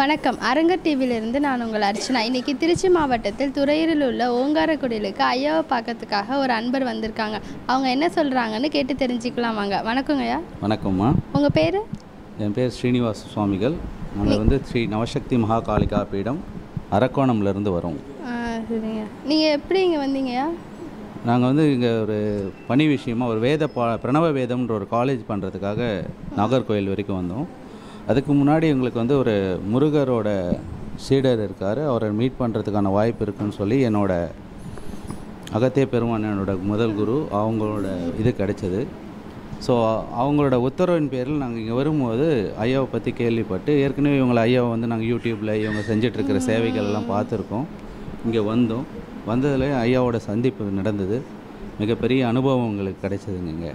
வணக்கம் அரங்கர் டிவியிலிருந்து நான் உங்கள் அர்ச்சனா இன்னைக்கு திருச்சி மாவட்டத்தில் துறையூரில் உள்ள ஓங்காரக்குடிலுக்கு ஐயாவை பார்க்கறதுக்காக ஒரு அன்பர் வந்திருக்காங்க அவங்க என்ன சொல்கிறாங்கன்னு கேட்டு தெரிஞ்சுக்கலாம் வாங்க வணக்கங்கய்யா வணக்கம்மா உங்கள் பேர் என் பேர் ஸ்ரீனிவாச சுவாமிகள் நாங்கள் வந்து ஸ்ரீ நவசக்தி மகாகாளிகா பீடம் அரக்கோணம்லேருந்து வரோம் சரிங்க நீங்கள் எப்படி இங்கே வந்தீங்கய்யா நாங்கள் வந்து இங்கே ஒரு பணி விஷயமா ஒரு வேத பா பிரணவ வேதம்ன்ற ஒரு காலேஜ் பண்ணுறதுக்காக நாகர்கோயில் வரைக்கும் வந்தோம் அதுக்கு முன்னாடி எங்களுக்கு வந்து ஒரு முருகரோட சீடர் இருக்கார் அவரை மீட் பண்ணுறதுக்கான வாய்ப்பு இருக்குன்னு சொல்லி என்னோட அகத்திய பெருமான் என்னோட முதல் குரு அவங்களோட இது கிடைச்சது ஸோ அவங்களோட உத்தரவின் பேரில் நாங்கள் இங்கே வரும்போது ஐயாவை பற்றி கேள்விப்பட்டு ஏற்கனவே இவங்களை ஐயாவை வந்து நாங்கள் யூடியூப்பில் இவங்க செஞ்சிட்ருக்கிற சேவைகள் எல்லாம் பார்த்துருக்கோம் இங்கே வந்தோம் வந்ததில் ஐயாவோட சந்திப்பு நடந்தது மிகப்பெரிய அனுபவம் எங்களுக்கு கிடைச்சதுங்க இங்கே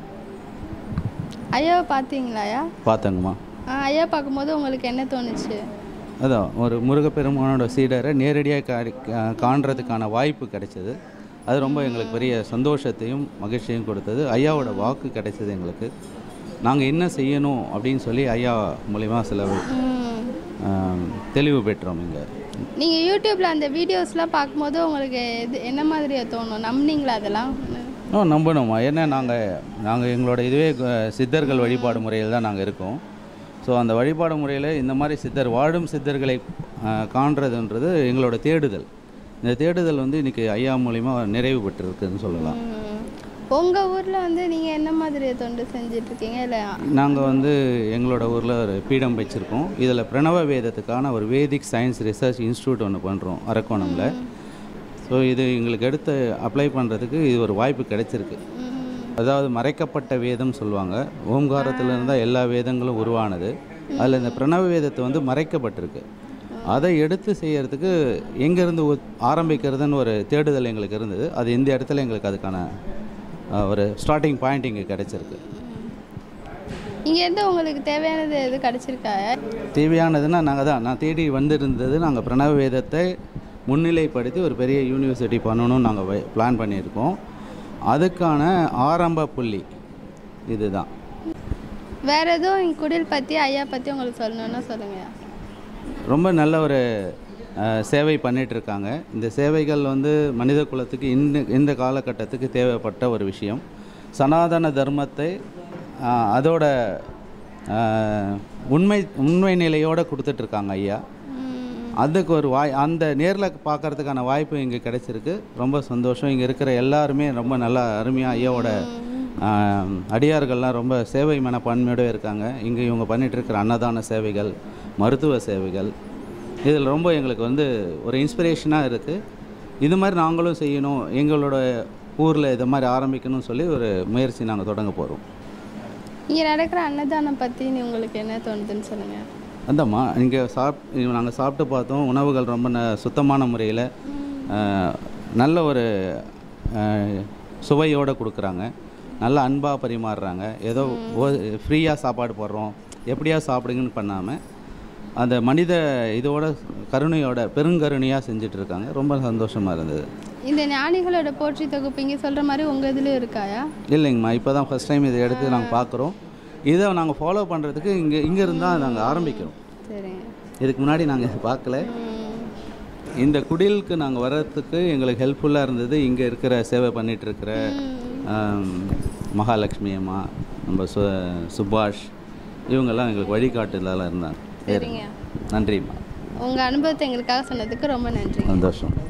ஐயாவை பார்த்தீங்களாயா பார்த்தேங்கம்மா ஆ, ஐயா பார்க்கும்போது உங்களுக்கு என்ன தோணுச்சு அதான் ஒரு முருகப்பெருமானோட சீடரை நேரடியாக காடி கா- காண்றதுக்கான வாய்ப்பு கிடைச்சது அது ரொம்ப எங்களுக்கு பெரிய சந்தோஷத்தையும் மகிழ்ச்சியும் கொடுத்தது ஐயாவோட வாக்கு கிடைச்சது எங்களுக்கு நாங்கள் என்ன செய்யணும் அப்படின்னு சொல்லி ஐயா மூலிமா சில ம். ஆம், தெளிவு பெற்றோம் இங்கே நீங்கள் யூடியூப்பில் அந்த வீடியோஸ்லாம் பார்க்கும்போது உங்களுக்கு எது என்ன மாதிரியா தோணும் நம்பினீங்களா அதெல்லாம் ஓ நம்பணுமா ஏன்னா நாங்கள் நாங்கள் எங்களோட இதுவே அஹ், சித்தர்கள் வழிபாடு முறையில் தான் நாங்கள் இருக்கோம் ஸோ அந்த வழிபாடு முறையில் இந்த மாதிரி சித்தர் வாழும் சித்தர்களை அஹ், காண்றதுன்றது எங்களோட தேடுதல் இந்த தேடுதல் வந்து இன்றைக்கி ஐயா மூலிமா நிறைவு பெற்றிருக்குன்னு சொல்லலாம் உங்கள் ஊரில் வந்து நீங்கள் என்ன மாதிரி தொண்டு செஞ்சிட்ருக்கீங்க இல்லை நாங்கள் வந்து எங்களோட ஊரில் ஒரு பீடம் வச்சுருக்கோம் இதில் பிரணவ வேதத்துக்கான ஒரு வேதிக் சயின்ஸ் ரிசர்ச் இன்ஸ்டியூட் ஒன்று பண்ணுறோம் அரக்கோணமில் ஸோ இது எங்களுக்கு எடுத்து அப்ளை பண்ணுறதுக்கு இது ஒரு வாய்ப்பு கிடைச்சிருக்கு அதாவது மறைக்கப்பட்ட வேதம் சொல்லுவாங்க ஓம்காரத்திலிருந்து தான் எல்லா வேதங்களும் உருவானது அதில் இந்த பிரணவ வேதத்தை வந்து மறைக்கப்பட்டிருக்கு அதை எடுத்து செய்யறதுக்கு எங்கேருந்து ஆரம்பிக்கிறதுன்னு ஒரு தேடுதல் எங்களுக்கு இருந்தது அது இந்த இடத்துல எங்களுக்கு அதுக்கான அஹ், ஒரு ஸ்டார்டிங் பாயிண்ட் இங்கே கிடைச்சிருக்கு இங்கேருந்து உங்களுக்கு தேவையானது எது கிடச்சிருக்கா தேவையானதுன்னா நாங்கள் தான் நான் தேடி வந்திருந்தது நாங்கள் பிரணவ வேதத்தை முன்னிலைப்படுத்தி ஒரு பெரிய யூனிவர்சிட்டி பண்ணணும்னு நாங்கள் பிளான் பண்ணியிருக்கோம் அதுக்கான ஆரம்ப புள்ளி இதுதான் வேற எதுவும் எங்கள் குடில் பற்றி ஐயா பற்றி உங்களுக்கு சொல்லணுன்னா சொல்லுங்க ரொம்ப நல்ல ஒரு அஹ், சேவை பண்ணிட்டு இருக்காங்க இந்த சேவைகள் வந்து மனித குலத்துக்கு இந்த இந்த காலகட்டத்துக்கு தேவைப்பட்ட ஒரு விஷயம் சனாதன தர்மத்தை அஹ், அதோட அஹ், உண்மை உண்மை நிலையோடு கொடுத்துட்ருக்காங்க ஐயா அதுக்கு ஒரு வாய் அந்த நேரில் பார்க்கறதுக்கான வாய்ப்பு இங்கே கிடைச்சிருக்கு ரொம்ப சந்தோஷம் இங்கே இருக்கிற எல்லாருமே ரொம்ப நல்லா அருமையாக ஐயாவோட ஆம், அடியார்கள்லாம் ரொம்ப சேவை மனப்பான்மையோடு இருக்காங்க இங்கே இவங்க பண்ணிட்டு இருக்கிற அன்னதான சேவைகள் மருத்துவ சேவைகள் இதில் ரொம்ப எங்களுக்கு வந்து ஒரு இன்ஸ்பிரேஷனாக இருக்குது இது மாதிரி நாங்களும் செய்யணும் எங்களோட ஊரில் இது மாதிரி ஆரம்பிக்கணும்னு சொல்லி ஒரு முயற்சி நாங்கள் தொடங்க போகிறோம் இங்கே நடக்கிற அன்னதானம் பற்றி உங்களுக்கு என்ன தோணுதுன்னு சொல்லுங்கள் அந்தம்மா இங்கே சாப் நாங்கள் சாப்பிட்டு பார்த்தோம் உணவுகள் ரொம்ப ந சுத்தமான முறையில் நல்ல ஒரு சுவையோடு கொடுக்குறாங்க நல்ல அன்பாக பரிமாறுறாங்க ஏதோ ஃப்ரீயாக சாப்பாடு போடுறோம் எப்படியா சாப்பிடுங்கன்னு பண்ணாமல் அந்த மனித இதோட கருணையோட பெருங்கருணையாக செஞ்சிட்ருக்காங்க ரொம்ப சந்தோஷமாக இருந்தது இந்த ஞானிகளோட போற்றி தொகுப்பு இங்கே சொல்கிற மாதிரி உங்கள் இதுலேயும் இருக்காயா இல்லைங்கம்மா இப்போ தான் ஃபஸ்ட் டைம் இதை எடுத்து நாங்கள் பார்க்குறோம் இதை நாங்கள் ஃபாலோ பண்ணுறதுக்கு இங்கே இங்கே இருந்தால் நாங்கள் ஆரம்பிக்கிறோம் சரிங்க இதுக்கு முன்னாடி நாங்கள் இதை பார்க்கல ம். இந்த குடிலுக்கு நாங்கள் வர்றதுக்கு எங்களுக்கு ஹெல்ப்ஃபுல்லாக இருந்தது இங்கே இருக்கிற சேவை பண்ணிட்டு இருக்கிற ஆம், மகாலட்சுமி அம்மா நம்ம சு சுபாஷ் இவங்கெல்லாம் எங்களுக்கு வழிகாட்டுதலாக இருந்தாங்க சரிங்க நன்றிம்மா உங்கள் அனுபவத்தை எங்களுக்காக சொன்னதுக்கு ரொம்ப நன்றி சந்தோஷம்